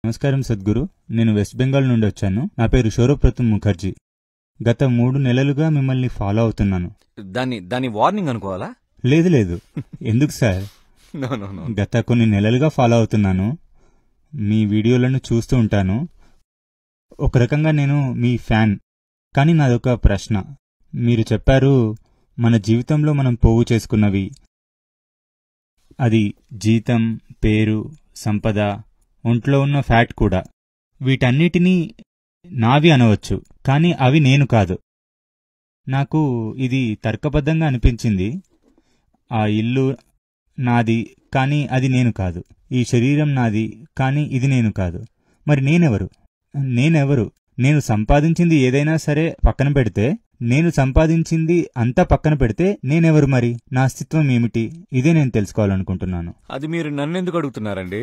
నమస్కారం సద్గురు నేను వెస్ట్ బెంగాల్ నుండి వచ్చాను నా పేరు శౌరప్రతం ముఖర్జీ గత మూడు నెలలుగా మిమ్మల్ని ఫాలో అవుతున్నాను దాన్ని దాన్ని వార్నింగ్ అనుకోవాలా లేదు లేదు ఎందుకు సార్ నో నో నో గత కొన్ని నెలలుగా ఫాలో అవుతున్నాను మీ వీడియోలను చూస్తూ ఉంటాను ఒక రకంగా నేను మీ ఫ్యాన్ కానీ నాదొక ప్రశ్న మీరు చెప్పారు మన జీవితంలో మనం పోగు చేసుకున్నవి అది జీతం పేరు సంపద ఒంట్లో ఉన్న ఫ్యాట్ కూడా వీటన్నిటినీ నావి అనవచ్చు కానీ అవి నేను కాదు నాకు ఇది తర్కబద్ధంగా అనిపించింది ఆ ఇల్లు నాది కానీ అది నేను కాదు ఈ శరీరం నాది కానీ ఇది నేను కాదు మరి నేనెవరు నేనెవరు నేను సంపాదించింది ఏదైనా సరే పక్కన పెడితే నేను సంపాదించింది అంతా పక్కన పెడితే నేనెవరు మరి నా అస్తిత్వం ఏమిటి ఇదే నేను తెలుసుకోవాలనుకుంటున్నాను అది మీరు నన్ను ఎందుకు అడుగుతున్నారండి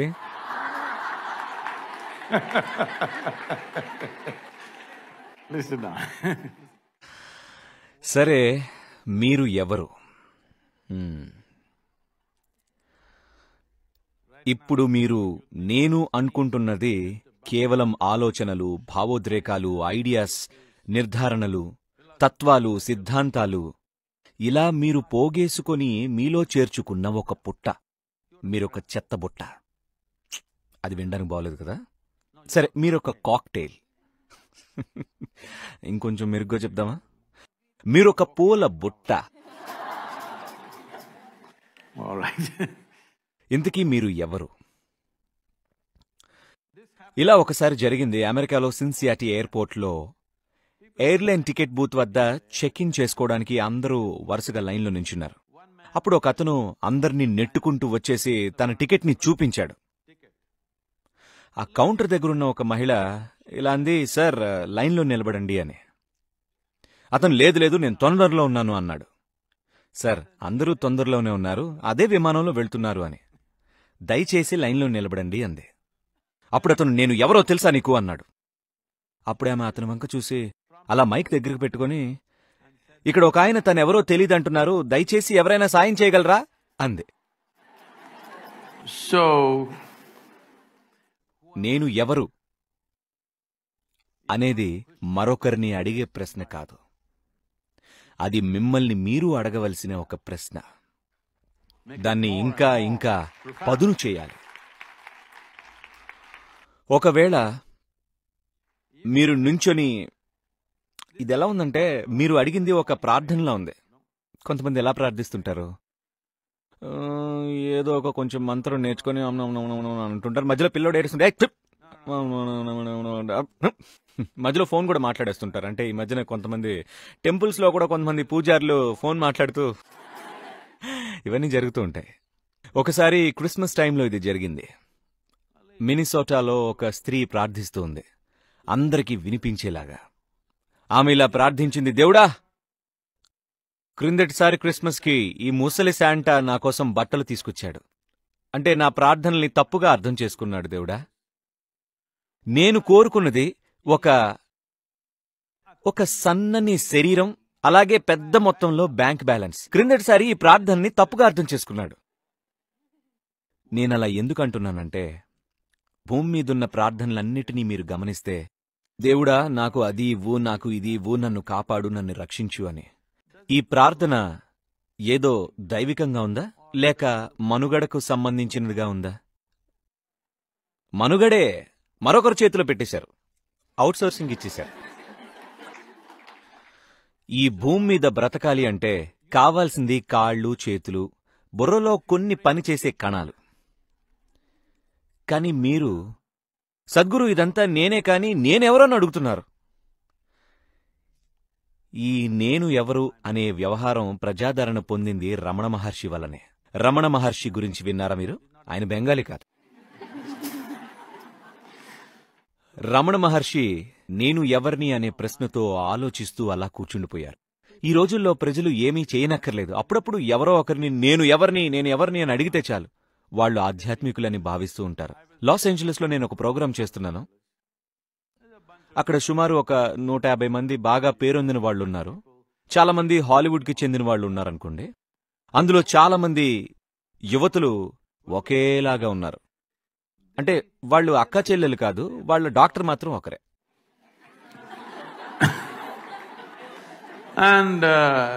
Listen now. సరే మీరు ఎవరు హ్మ్. ఇప్పుడు మీరు నేను అనుకుంటున్నది కేవలం ఆలోచనలు భావోద్రేకాలు ఐడియాస్ నిర్ధారణలు తత్వాలు సిద్ధాంతాలు ఇలా మీరు పోగేసుకొని మీలో చేర్చుకున్న ఒక పుట్ట మీరొక చెత్త బుట్ట అది వినడానికి బాగోలేదు కదా సరే మీరొక కాక్టైల్ ఇంకొంచెం మెరుగ్గా చెప్దామా మీరొక పూల బుట్ట All right. ఇంతకీ మీరు ఎవరు ఇలా ఒకసారి జరిగింది అమెరికాలో సిన్సియాటి ఎయిర్పోర్ట్లో ఎయిర్లైన్ టికెట్ బూత్ వద్ద చెక్ ఇన్ చేసుకోవడానికి అందరూ వరుసగా లైన్లో నించున్నారు అప్పుడు ఒక అతను అందరినీ నెట్టుకుంటూ వచ్చేసి తన టికెట్ని చూపించాడు ఆ కౌంటర్ దగ్గరున్న ఒక మహిళ ఇలా అంది సార్ లైన్లో నిలబడండి అని అతను లేదు లేదు నేను తొందరలో ఉన్నాను అన్నాడు సార్ అందరూ తొందరలోనే ఉన్నారు అదే విమానంలో వెళ్తున్నారు అని దయచేసి లైన్లో నిలబడండి అంది అప్పుడు అతను నేను ఎవరో తెలుసా నీకు అన్నాడు అప్పుడే ఆమె అతని వంక చూసి అలా మైక్ దగ్గరికి పెట్టుకొని ఇక్కడ ఒక ఆయన తనెవరో తెలియదంటున్నారు దయచేసి ఎవరైనా సాయం చేయగలరా అంది So, నేను ఎవరు అనేది మరొకరిని అడిగే ప్రశ్న కాదు అది మిమ్మల్ని మీరు అడగవలసిన ఒక ప్రశ్న దాన్ని ఇంకా ఇంకా పదును చేయాలి ఒకవేళ మీరు నుంచొని ఇది ఎలా ఉందంటే మీరు అడిగింది ఒక ప్రార్థనలా ఉంది కొంతమంది ఎలా ప్రార్థిస్తుంటారు ఆ, ఏదో ఒక కొంచెం మంత్రం నేర్చుకొని అమ్మ, అమ్మ, అమ్మ, అమ్మ అంటుంటారు మధ్యలో పిల్లోడు ఏడుస్తుంటే "ఏయ్, ఛుప్!" మధ్యలో ఫోన్ కూడా మాట్లాడేస్తుంటారు అంటే ఈ మధ్యన కొంతమంది టెంపుల్స్ లో కూడా కొంతమంది పూజారులు ఫోన్ మాట్లాడుతూ ఇవన్నీ జరుగుతూ ఉంటాయి ఒకసారి క్రిస్మస్ టైంలో ఇది జరిగింది మినిసోటాలో ఒక స్త్రీ ప్రార్థిస్తూ ఉంది అందరికీ వినిపించేలాగా ఆమె ఇలా ప్రార్థించింది దేవుడా క్రిందటిసారి క్రిస్మస్కి ఈ ముసలి శాంటా నా కోసం బట్టలు తీసుకొచ్చాడు అంటే నా ప్రార్థనల్ని తప్పుగా అర్థం చేసుకున్నాడు దేవుడా నేను కోరుకున్నది ఒక ఒక సన్నని శరీరం అలాగే పెద్ద మొత్తంలో బ్యాంక్ బ్యాలెన్స్ క్రిందటిసారి ఈ ప్రార్థనని తప్పుగా అర్థం చేసుకున్నాడు నేనలా ఎందుకు అంటున్నానంటే భూమి మీదున్న ప్రార్థనలన్నిటినీ మీరు గమనిస్తే దేవుడా నాకు అది ఇవ్వు నాకు ఇది ఇవ్వు నన్ను కాపాడు నన్ను రక్షించు అని ఈ ప్రార్థన ఏదో దైవికంగా ఉందా లేక మనుగడకు సంబంధించినదిగా ఉందా మనుగడే మరొకరి చేతిలో పెట్టేశారు అవుట్సోర్సింగ్ ఇచ్చేశారు ఈ భూమి మీద బ్రతకాలి అంటే కావాల్సింది కాళ్ళు చేతులు బుర్రలో కొన్ని పనిచేసే కణాలు కాని మీరు సద్గురు ఇదంతా నేనే కాని నేనెవరని అడుగుతున్నారు ఈ నేను ఎవరు అనే వ్యవహారం ప్రజాదరణ పొందింది రమణ మహర్షి వల్లనే రమణ మహర్షి గురించి విన్నారా మీరు ఆయన బెంగాలీ కాదు రమణ మహర్షి నేను ఎవరిని అనే ప్రశ్నతో ఆలోచిస్తూ అలా కూర్చుండిపోయారు ఈ రోజుల్లో ప్రజలు ఏమీ చేయనక్కర్లేదు అప్పుడప్పుడు ఎవరో ఒకరిని నేను ఎవరిని నేను ఎవరిని అని అడిగితే చాలు వాళ్ళు ఆధ్యాత్మికులని భావిస్తూ ఉంటారు లాస్ ఏంజలస్లో నేను ఒక ప్రోగ్రాం చేస్తున్నాను అక్కడ సుమారు ఒక నూట యాభై మంది బాగా పేరొందిన వాళ్ళు ఉన్నారు చాలా మంది హాలీవుడ్కి చెందిన వాళ్ళు ఉన్నారనుకోండి అందులో చాలా మంది యువతులు ఒకేలాగా ఉన్నారు అంటే వాళ్ళు అక్క చెల్లెలు కాదు వాళ్ళ డాక్టర్ మాత్రం ఒకరే And uh,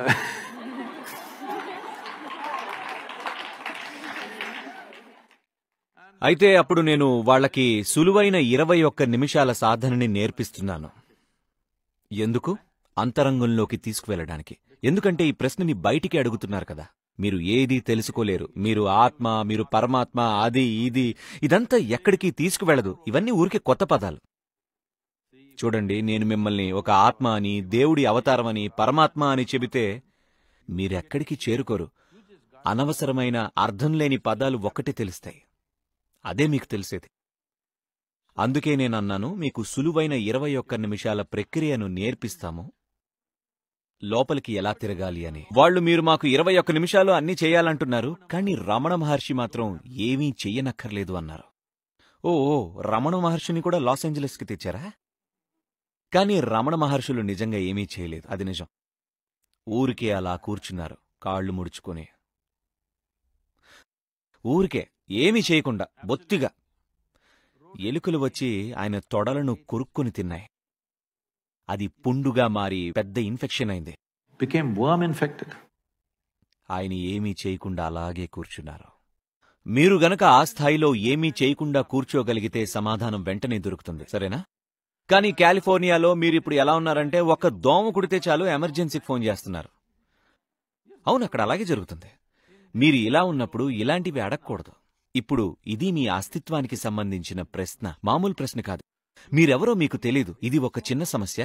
అయితే అప్పుడు నేను వాళ్ళకి సులువైన ఇరవై ఒక్క నిమిషాల సాధనని నేర్పిస్తున్నాను ఎందుకు అంతరంగంలోకి తీసుకువెళ్ళడానికి ఎందుకంటే ఈ ప్రశ్నని బయటికి అడుగుతున్నారు కదా మీరు ఏదీ తెలుసుకోలేరు మీరు ఆత్మ మీరు పరమాత్మ అది ఇది ఇదంతా ఎక్కడికి తీసుకువెళ్ళదు ఇవన్నీ ఊరికే కొత్త పదాలు చూడండి నేను మిమ్మల్ని ఒక ఆత్మ అని దేవుడి అవతారం అని పరమాత్మ అని చెబితే మీరెక్కడికి చేరుకోరు అనవసరమైన అర్థం లేని పదాలు ఒక్కటే తెలుస్తాయి అదే మీకు తెలిసేది అందుకే నేనన్నాను మీకు సులువైన ఇరవై ఒక్క నిమిషాల ప్రక్రియను నేర్పిస్తాము లోపలికి ఎలా తిరగాలి అని వాళ్ళు మీరు మాకు ఇరవై ఒక్క నిమిషాలు అన్నీ చేయాలంటున్నారు కానీ రమణ మహర్షి మాత్రం ఏమీ చెయ్యనక్కర్లేదు అన్నారు ఓ ఓ, రమణ మహర్షిని కూడా లాస్ ఏంజలస్కి తెచ్చారా కానీ రమణ మహర్షులు నిజంగా ఏమీ చేయలేదు అది నిజం ఊరికే అలా కూర్చున్నారు కాళ్ళు ముడుచుకొని ఊరికే ఏమీ చేయకుండా బొత్తిగా ఎలుకలు వచ్చి ఆయన తొడలను కొరుక్కుని తిన్నాయి అది పుండుగా మారి పెద్ద ఇన్ఫెక్షన్ అయింది became worm infected. ఆయన ఏమీ చేయకుండా అలాగే కూర్చున్నారు మీరు గనక ఆ స్థాయిలో ఏమీ చేయకుండా కూర్చోగలిగితే సమాధానం వెంటనే దొరుకుతుంది సరేనా కానీ కాలిఫోర్నియాలో మీరిప్పుడు ఎలా ఉన్నారంటే ఒక్క దోమ కుడితే చాలు ఎమర్జెన్సీకి ఫోన్ చేస్తున్నారు అవును అక్కడ అలాగే జరుగుతుంది మీరు ఇలా ఉన్నప్పుడు ఇలాంటివి అడగకూడదు ఇప్పుడు ఇది మీ అస్తిత్వానికి సంబంధించిన ప్రశ్న మామూలు ప్రశ్న కాదు మీరెవరో మీకు తెలీదు ఇది ఒక చిన్న సమస్య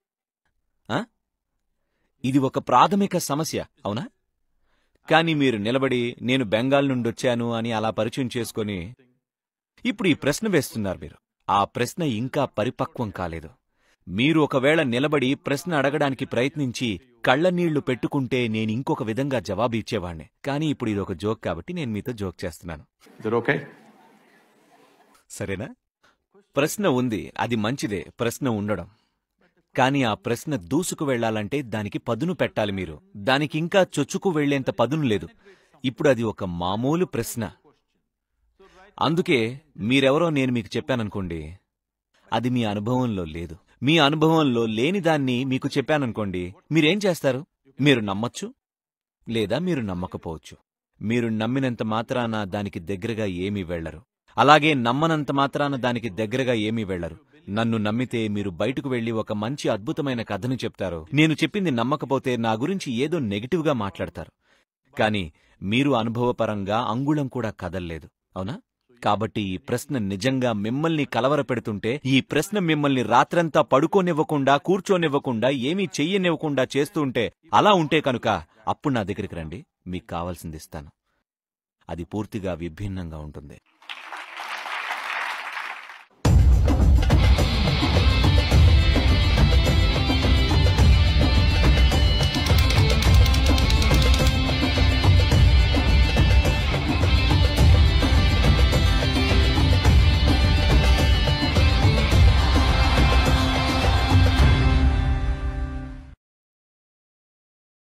ఆ? ఇది ఒక ప్రాథమిక సమస్య అవునా కానీ మీరు నిలబడి నేను బెంగాల్ నుండొచ్చాను అని అలా పరిచయం చేసుకొని ఇప్పుడు ఈ ప్రశ్న వేస్తున్నారు మీరు ఆ ప్రశ్న ఇంకా పరిపక్వం కాలేదు మీరు ఒకవేళ నిలబడి ప్రశ్న అడగడానికి ప్రయత్నించి కళ్ళనీళ్లు పెట్టుకుంటే నేను ఇంకొక విధంగా జవాబు ఇచ్చేవాణ్ణి కానీ ఇప్పుడు ఇది ఒక జోక్ కాబట్టి నేను మీతో జోక్ చేస్తున్నాను Is it okay? సరేనా ప్రశ్న ఉంది అది మంచిదే ప్రశ్న ఉండడం కానీ ఆ ప్రశ్న దూసుకు వెళ్ళాలంటే దానికి పదును పెట్టాలి మీరు దానికి ఇంకా చొచ్చుకు వెళ్లేంత పదును లేదు ఇప్పుడు అది ఒక మామూలు ప్రశ్న అందుకే మీరెవరో నేను మీకు చెప్పాననుకోండి అది మీ అనుభవంలో లేదు మీ అనుభవంలో లేని దాన్ని మీకు చెప్పాననుకోండి మీరేం చేస్తారు మీరు నమ్మొచ్చు లేదా మీరు నమ్మకపోవచ్చు మీరు నమ్మినంత మాత్రాన దానికి దగ్గరగా ఏమీ వెళ్లరు అలాగే నమ్మనంత మాత్రాన దానికి దగ్గరగా ఏమీ వెళ్లరు నన్ను నమ్మితే మీరు బయటకు వెళ్లి ఒక మంచి అద్భుతమైన కథను చెప్తారు నేను చెప్పింది నమ్మకపోతే నా గురించి ఏదో నెగిటివ్గా మాట్లాడతారు కానీ మీరు అనుభవపరంగా అంగుళం కూడా కదల్లేదు అవునా కాబట్టి ఈ ప్రశ్న నిజంగా మిమ్మల్ని కలవరపెడుతుంటే ఈ ప్రశ్న మిమ్మల్ని రాత్రంతా పడుకోనివ్వకుండా కూర్చోనివ్వకుండా ఏమీ చెయ్యనివ్వకుండా చేస్తూ ఉంటే అలా ఉంటే కనుక అప్పుడు నా దగ్గరికి రండి మీకు కావాల్సింది ఇస్తాను అది పూర్తిగా విభిన్నంగా ఉంటుంది